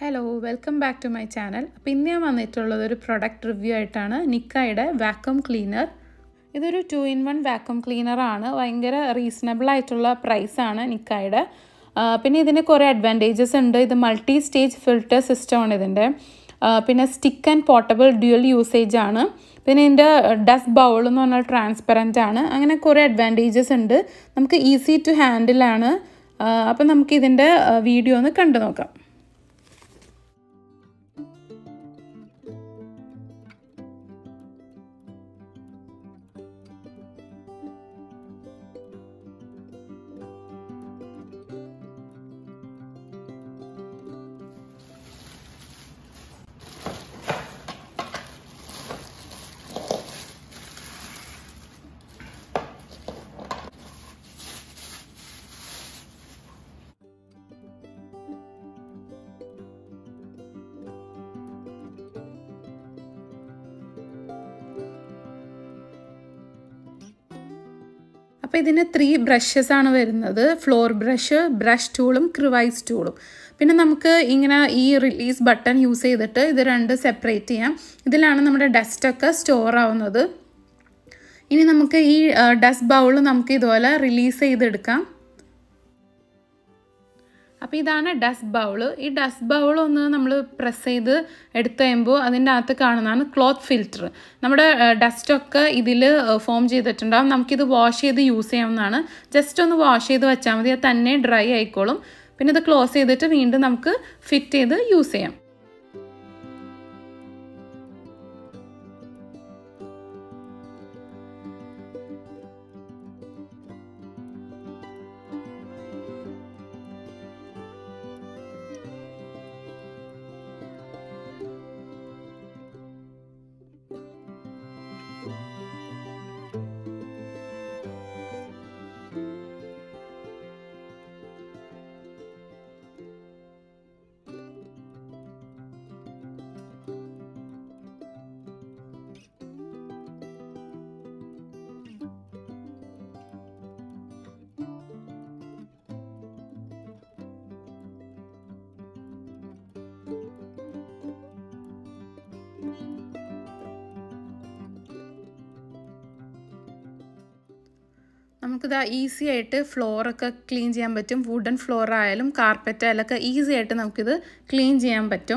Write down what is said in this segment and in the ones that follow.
hello welcome back to my channel അപ്പോൾ ഇന്ന് ഞാൻ വന്നിട്ടുള്ളത് ഒരു പ്രൊഡക്റ്റ് റിവ്യൂ ആയിട്ടാണ് നിക്കായുടെ വാക്വം ക്ലീനർ ഇതൊരു ടു ഇൻ വൺ വാക്വം ക്ലീനറാണ് ഭയങ്കര റീസണബിൾ ആയിട്ടുള്ള പ്രൈസാണ് നിക്കായുടെ പിന്നെ ഇതിന് കുറേ അഡ്വാൻറ്റേജസ് ഉണ്ട് ഇത് മൾട്ടി സ്റ്റേജ് ഫിൽറ്റർ സിസ്റ്റമാണ് ഇതിൻ്റെ പിന്നെ stick and portable dual usage ആണ് പിന്നെ ഇതിൻ്റെ ഡസ്റ്റ് ബൗൾ എന്ന് പറഞ്ഞാൽ ട്രാൻസ്പെറൻ്റ് ആണ് അങ്ങനെ കുറേ അഡ്വാൻറ്റേജസ് ഉണ്ട് നമുക്ക് ഈസി ടു ഹാൻഡിലാണ് അപ്പം നമുക്ക് ഇതിൻ്റെ വീഡിയോ ഒന്ന് കണ്ടു നോക്കാം അപ്പോൾ ഇതിന് ത്രീ ബ്രഷസ് ആണ് വരുന്നത് ഫ്ലോർ ബ്രഷ് ബ്രഷ് ടൂളും ക്രിവൈസ് ടൂളും പിന്നെ നമുക്ക് ഇങ്ങനെ ഈ റിലീസ് ബട്ടൺ യൂസ് ചെയ്തിട്ട് ഇത് രണ്ട് സെപ്പറേറ്റ് ചെയ്യാം ഇതിലാണ് നമ്മുടെ ഡസ്റ്റൊക്കെ സ്റ്റോർ ആവുന്നത് ഇനി നമുക്ക് ഈ ഡസ്റ്റ് ബൗൾ നമുക്ക് ഇതുപോലെ റിലീസ് ചെയ്തെടുക്കാം അപ്പോൾ ഇതാണ് ഡസ്റ്റ് ബൗൾ ഈ ഡസ്റ്റ് ബൗൾ ഒന്ന് നമ്മൾ പ്രസ് ചെയ്ത് എടുത്ത് കഴിയുമ്പോൾ അതിൻ്റെ അകത്ത് കാണുന്നതാണ് ക്ലോത്ത് ഫിൽറ്റർ നമ്മുടെ ഡസ്റ്റൊക്കെ ഇതിൽ ഫോം ചെയ്തിട്ടുണ്ടാകും നമുക്കിത് വാഷ് ചെയ്ത് യൂസ് ചെയ്യാവുന്നതാണ് ജസ്റ്റ് ഒന്ന് വാഷ് ചെയ്ത് വെച്ചാൽ മതി അത് തന്നെ ഡ്രൈ ആയിക്കോളും പിന്നെ ഇത് ക്ലോസ് ചെയ്തിട്ട് വീണ്ടും നമുക്ക് ഫിറ്റ് ചെയ്ത് യൂസ് ചെയ്യാം നമുക്കിത് ഈസി ആയിട്ട് ഫ്ലോറൊക്കെ ക്ലീൻ ചെയ്യാൻ പറ്റും വുഡൻ ഫ്ലോർ ആയാലും കാർപ്പറ്റ് ആയാലൊക്കെ ഈസി ആയിട്ട് നമുക്കിത് ക്ലീൻ ചെയ്യാൻ പറ്റും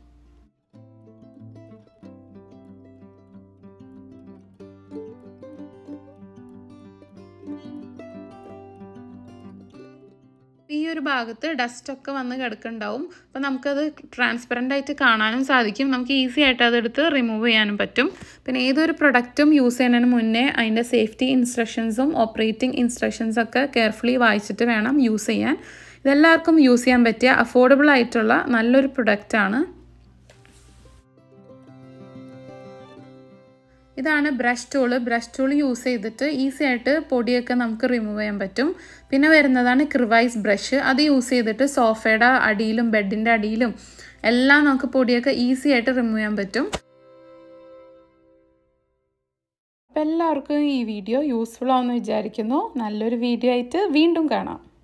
ഈ ഒരു ഭാഗത്ത് ഡസ്റ്റൊക്കെ വന്ന് കിടക്കുന്നുണ്ടാവും അപ്പോൾ നമുക്കത് ട്രാൻസ്പെറൻ്റ് ആയിട്ട് കാണാനും സാധിക്കും നമുക്ക് ഈസി ആയിട്ട് അതെടുത്ത് റിമൂവ് ചെയ്യാനും പറ്റും പിന്നെ ഏതൊരു പ്രൊഡക്റ്റും യൂസ് ചെയ്യുന്നതിന് മുന്നേ അതിൻ്റെ സേഫ്റ്റി ഇൻസ്ട്രക്ഷൻസും ഓപ്പറേറ്റിംഗ് ഇൻസ്ട്രക്ഷൻസൊക്കെ കെയർഫുള്ളി വായിച്ചിട്ട് വേണം യൂസ് ചെയ്യാൻ ഇതെല്ലാവർക്കും യൂസ് ചെയ്യാൻ പറ്റിയ അഫോർഡബിൾ ആയിട്ടുള്ള നല്ലൊരു പ്രൊഡക്റ്റാണ് ഇതാണ് brush tool brush tool use ചെയ്തിട്ട് ഈസി ആയിട്ട് പൊടിയൊക്കെ നമുക്ക് റിമൂവ് ചെയ്യാൻ പറ്റും പിന്നെ വരുന്നതാണ് ക്രിവൈസ് ബ്രഷ് അത് യൂസ് ചെയ്തിട്ട് സോഫയുടെ അടിയിലും ബെഡിൻ്റെ അടിയിലും എല്ലാം നമുക്ക് പൊടിയൊക്കെ ഈസി ആയിട്ട് റിമൂവ് ചെയ്യാൻ പറ്റും അപ്പം എല്ലാവർക്കും ഈ വീഡിയോ യൂസ്ഫുൾ ആവുമെന്ന് വിചാരിക്കുന്നു നല്ലൊരു വീഡിയോ ആയിട്ട് വീണ്ടും കാണാം